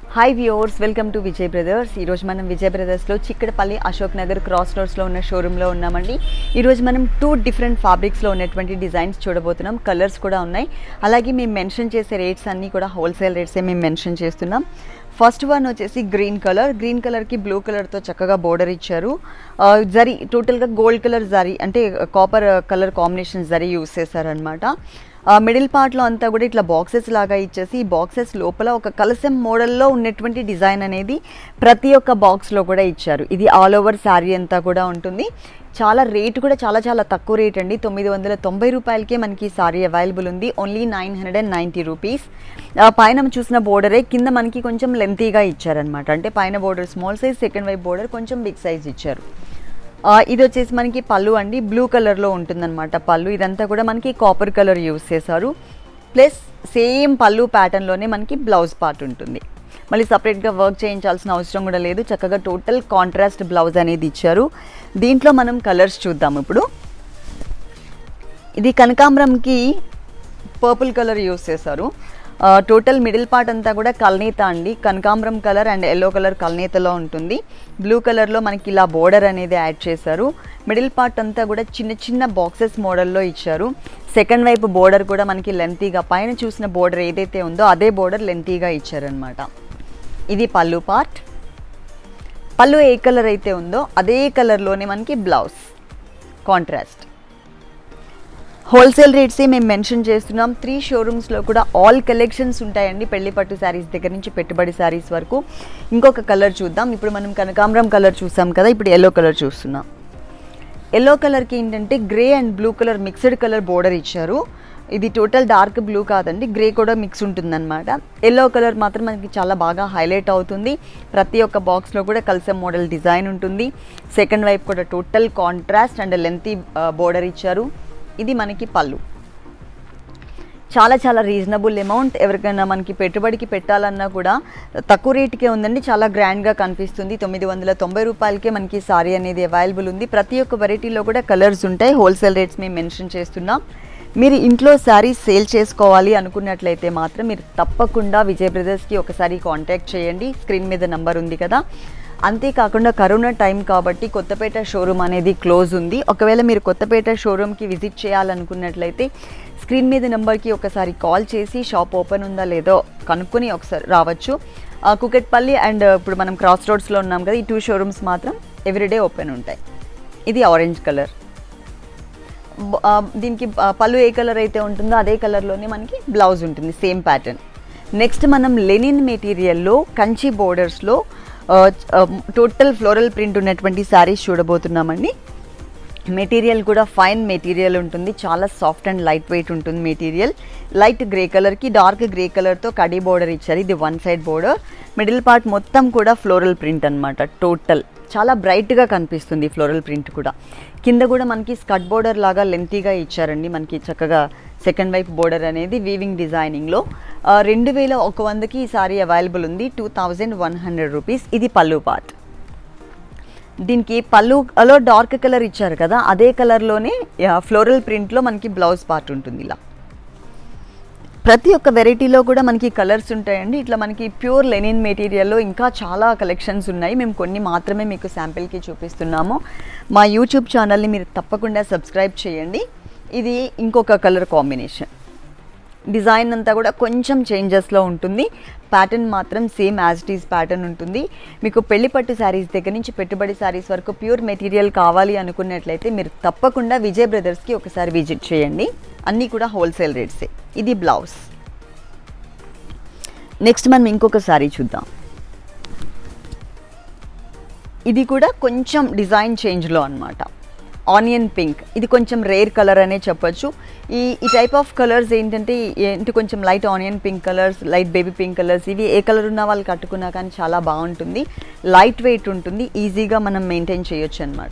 hi viewers welcome to Vijay Brothers ఈరోజు మనం విజయ్ బ్రదర్స్లో చిక్కడపల్లి అశోక్ నగర్ క్రాస్ రోడ్స్లో ఉన్న షోరూంలో ఉన్నామండి ఈరోజు మనం టూ డిఫరెంట్ ఫ్యాబ్రిక్స్లో ఉన్నటువంటి డిజైన్స్ చూడబోతున్నాం కలర్స్ కూడా ఉన్నాయి అలాగే మేము మెన్షన్ చేసే రేట్స్ అన్నీ కూడా హోల్సేల్ రేట్సే మేము మెన్షన్ చేస్తున్నాం ఫస్ట్ వన్ వచ్చేసి గ్రీన్ కలర్ గ్రీన్ కలర్కి బ్లూ కలర్తో చక్కగా బోర్డర్ ఇచ్చారు ఆ, జరీ టోటల్గా గోల్డ్ కలర్ జరీ అంటే కాపర్ కలర్ కాంబినేషన్ జరీ యూస్ చేశారనమాట మిడిల్ పార్ట్లో అంతా కూడా ఇట్లా బాక్సెస్ లాగా ఇచ్చేసి ఈ బాక్సెస్ లోపల ఒక కలసం మోడల్లో ఉన్నటువంటి డిజైన్ అనేది ప్రతి ఒక్క బాక్స్లో కూడా ఇచ్చారు ఇది ఆల్ ఓవర్ శారీ అంతా కూడా ఉంటుంది చాలా రేట్ కూడా చాలా చాలా తక్కువ రేట్ అండి తొమ్మిది వందల తొంభై రూపాయలకే మనకి ఈ సారీ అవైలబుల్ ఉంది only nine hundred and ninety rupees పైన చూసిన బోర్డరే కింద మనకి కొంచెం లెంతీగా ఇచ్చారనమాట అంటే పైన బోర్డర్ స్మాల్ సైజ్ సెకండ్ వైపు బోర్డర్ కొంచెం బిగ్ సైజ్ ఇచ్చారు ఆ, ఇది వచ్చేసి మనకి పళ్ళు అండి బ్లూ కలర్లో ఉంటుందన్నమాట పళ్ళు ఇదంతా కూడా మనకి కాపర్ కలర్ యూస్ చేశారు ప్లస్ సేమ్ పళ్ళు ప్యాటర్న్లోనే మనకి బ్లౌజ్ పార్ట్ ఉంటుంది మళ్ళీ సపరేట్గా వర్క్ చేయించాల్సిన అవసరం కూడా లేదు చక్కగా టోటల్ కాంట్రాస్ట్ బ్లౌజ్ అనేది ఇచ్చారు దీంట్లో మనం కలర్స్ చూద్దాం ఇప్పుడు ఇది కనకాంబరంకి పర్పుల్ కలర్ యూస్ చేశారు ఆ, టోటల్ మిడిల్ పార్ట్ అంతా కూడా కల్నేత అండి కనకాంబరం కలర్ అండ్ ఎల్లో కలర్ కల్నేతలో ఉంటుంది బ్లూ కలర్లో మనకి ఇలా బోర్డర్ అనేది యాడ్ చేశారు మిడిల్ పార్ట్ అంతా కూడా చిన్న చిన్న బాక్సెస్ మోడల్లో ఇచ్చారు సెకండ్ వైపు బోర్డర్ కూడా మనకి లెంతీగా పైన చూసిన బోర్డర్ ఏదైతే ఉందో అదే బోర్డర్ లెంతీగా ఇచ్చారనమాట ఇది పళ్ళు పార్ట్ పళ్ళు ఏ కలర్ అయితే ఉందో అదే కలర్లోనే మనకి బ్లౌజ్ కాంట్రాస్ట్ హోల్సేల్ రేట్సే మేము మెన్షన్ చేస్తున్నాం త్రీ షోరూమ్స్లో కూడా ఆల్ కలెక్షన్స్ ఉంటాయండి పెళ్లి పట్టు శారీస్ దగ్గర నుంచి పెట్టుబడి శారీస్ వరకు ఇంకొక కలర్ చూద్దాం ఇప్పుడు మనం కనకాంబరం కలర్ చూసాం కదా ఇప్పుడు ఎల్లో కలర్ చూస్తున్నాం ఎల్లో కలర్కి ఏంటంటే grey and blue colour mixed colour border ఇచ్చారు ఇది టోటల్ డార్క్ బ్లూ కాదండి గ్రే కూడా మిక్స్ ఉంటుందన్నమాట ఎల్లో కలర్ మాత్రం మనకి చాలా బాగా హైలైట్ అవుతుంది ప్రతి ఒక్క బాక్స్లో కూడా కల్సం మోడల్ డిజైన్ ఉంటుంది సెకండ్ వైపు కూడా total contrast and lengthy border ఇచ్చారు ఇది మనకి పళ్ళు చాలా చాలా రీజనబుల్ అమౌంట్ ఎవరికైనా మనకి పెట్టుబడికి పెట్టాలన్నా కూడా తక్కువ రేటుకే ఉందండి చాలా గ్రాండ్గా కనిపిస్తుంది తొమ్మిది వందల తొంభై రూపాయలకే మనకి సారీ అనేది అవైలబుల్ ఉంది ప్రతి ఒక్క వెరైటీలో కూడా కలర్స్ ఉంటాయి హోల్సేల్ రేట్స్ మేము మెన్షన్ చేస్తున్నాం మీరు ఇంట్లో శారీస్ సేల్ చేసుకోవాలి అనుకున్నట్లయితే మాత్రం మీరు తప్పకుండా విజయ్ బ్రదర్స్కి ఒకసారి కాంటాక్ట్ చేయండి స్క్రీన్ మీద నంబర్ ఉంది కదా అంతేకాకుండా కరోనా టైం కాబట్టి కొత్తపేట షోరూమ్ అనేది క్లోజ్ ఉంది ఒకవేళ మీరు కొత్తపేట షోరూమ్కి విజిట్ చేయాలనుకున్నట్లయితే స్క్రీన్ మీద నెంబర్కి ఒకసారి కాల్ చేసి షాప్ ఓపెన్ ఉందా లేదో కనుక్కొని ఒకసారి రావచ్చు ఆ, కుకట్పల్లి అండ్ ఇప్పుడు మనం క్రాస్ రోడ్స్లో ఉన్నాం కదా ఈ టూ షోరూమ్స్ మాత్రం ఎవ్రీడే ఓపెన్ ఉంటాయి ఇది ఆరెంజ్ కలర్ బ- ఆ, దీనికి ఆ, పళ్ళు ఏ కలర్ అయితే ఉంటుందో అదే కలర్లోనే మనకి బ్లౌజ్ ఉంటుంది సేమ్ ప్యాటర్న్ నెక్స్ట్ మనం లెనిన్ మెటీరియల్లో కంచి బోర్డర్స్లో టోటల్ ఫ్లోరల్ ప్రింట్ ఉన్నటువంటి శారీస్ చూడబోతున్నామండి మెటీరియల్ కూడా ఫైన్ మెటీరియల్ ఉంటుంది చాలా సాఫ్ట్ అండ్ లైట్ వెయిట్ ఉంటుంది మెటీరియల్ లైట్ గ్రే కలర్కి డార్క్ గ్రే కలర్తో కడీ బోర్డర్ ఇచ్చారు ఇది one side border middle part మొత్తం కూడా ఫ్లోరల్ ప్రింట్ అన్నమాట టోటల్ చాలా బ్రైట్గా కనిపిస్తుంది ఫ్లోరల్ ప్రింట్ కూడా కింద కూడా మనకి స్కట్ బోర్డర్ లాగా లెంతీగా ఇచ్చారండి మనకి చక్కగా సెకండ్ వైపు బోర్డర్ అనేది వీవింగ్ డిజైనింగ్లో రెండు వేల ఒక వందకి ఈ సారీ అవైలబుల్ ఉంది two thousand one hundred rupees ఇది పళ్ళు పార్ట్ దీనికి పళ్ళులో డార్క్ కలర్ ఇచ్చారు కదా అదే కలర్లోనే ఫ్లోరల్ ప్రింట్లో మనకి బ్లౌజ్ పార్ట్ ఉంటుంది ఇలా ప్రతి ఒక్క వెరైటీలో కూడా మనకి కలర్స్ ఉంటాయండి ఇట్లా మనకి ప్యూర్ లెనిన్ మెటీరియల్లో ఇంకా చాలా కలెక్షన్స్ ఉన్నాయి మేము కొన్ని మాత్రమే మీకు శాంపిల్కి చూపిస్తున్నాము మా యూట్యూబ్ ఛానల్ని మీరు తప్పకుండా సబ్స్క్రైబ్ చేయండి ఇది ఇంకొక కలర్ కాంబినేషన్ డిజైన్ అంతా కూడా కొంచెం చేంజెస్లో ఉంటుంది ప్యాటర్న్ మాత్రం same as it is pattern ఉంటుంది మీకు పెళ్లి పట్టు శారీస్ దగ్గర నుంచి పెట్టుబడి శారీస్ వరకు ప్యూర్ మెటీరియల్ కావాలి అనుకున్నట్లయితే మీరు తప్పకుండా విజయ్ బ్రదర్స్కి ఒకసారి విజిట్ చేయండి అన్నీ కూడా హోల్సేల్ రేట్సే ఇది బ్లౌజ్ నెక్స్ట్ మనం ఇంకొక శారీ చూద్దాం ఇది కూడా కొంచెం డిజైన్ చేంజ్లో అన్నమాట ఆనియన్ పింక్ ఇది కొంచెం రేర్ కలర్ అనే చెప్పొచ్చు ఈ ఈ టైప్ ఆఫ్ కలర్స్ ఏంటంటే ఏంటి కొంచెం light onion pink colours light baby pink colours ఇవి ఏ కలర్ ఉన్న వాళ్ళు కట్టుకున్నా కానీ చాలా బాగుంటుంది లైట్ వెయిట్ ఉంటుంది ఈజీగా మనం మెయింటైన్ చేయొచ్చు అనమాట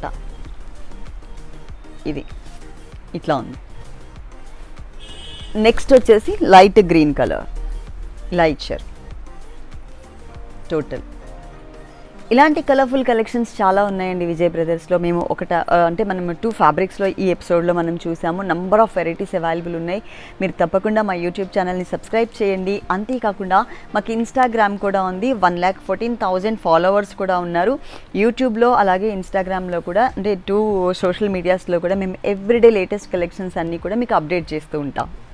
ఇది ఇట్లా ఉంది నెక్స్ట్ వచ్చేసి లైట్ గ్రీన్ కలర్ ఇలా ఇచ్చారు టోటల్ ఇలాంటి కలర్ఫుల్ కలెక్షన్స్ చాలా ఉన్నాయండి విజయ్ బ్రదర్స్లో మేము ఒకట ఆ, అంటే మనం టూ ఫ్యాబ్రిక్స్లో ఈ ఎపిసోడ్లో మనం చూసాము నంబర్ ఆఫ్ వెరైటీస్ అవైలబుల్ ఉన్నాయి మీరు తప్పకుండా మా యూట్యూబ్ ఛానల్ని సబ్స్క్రైబ్ చేయండి అంతేకాకుండా మాకు ఇన్స్టాగ్రామ్ కూడా ఉంది one lakh fourteen thousand followers కూడా ఉన్నారు యూట్యూబ్లో అలాగే ఇన్స్టాగ్రామ్లో కూడా అంటే టూ సోషల్ మీడియాస్లో కూడా మేము ఎవ్రీడే లేటెస్ట్ కలెక్షన్స్ అన్నీ కూడా మీకు అప్డేట్ చేస్తూ ఉంటాం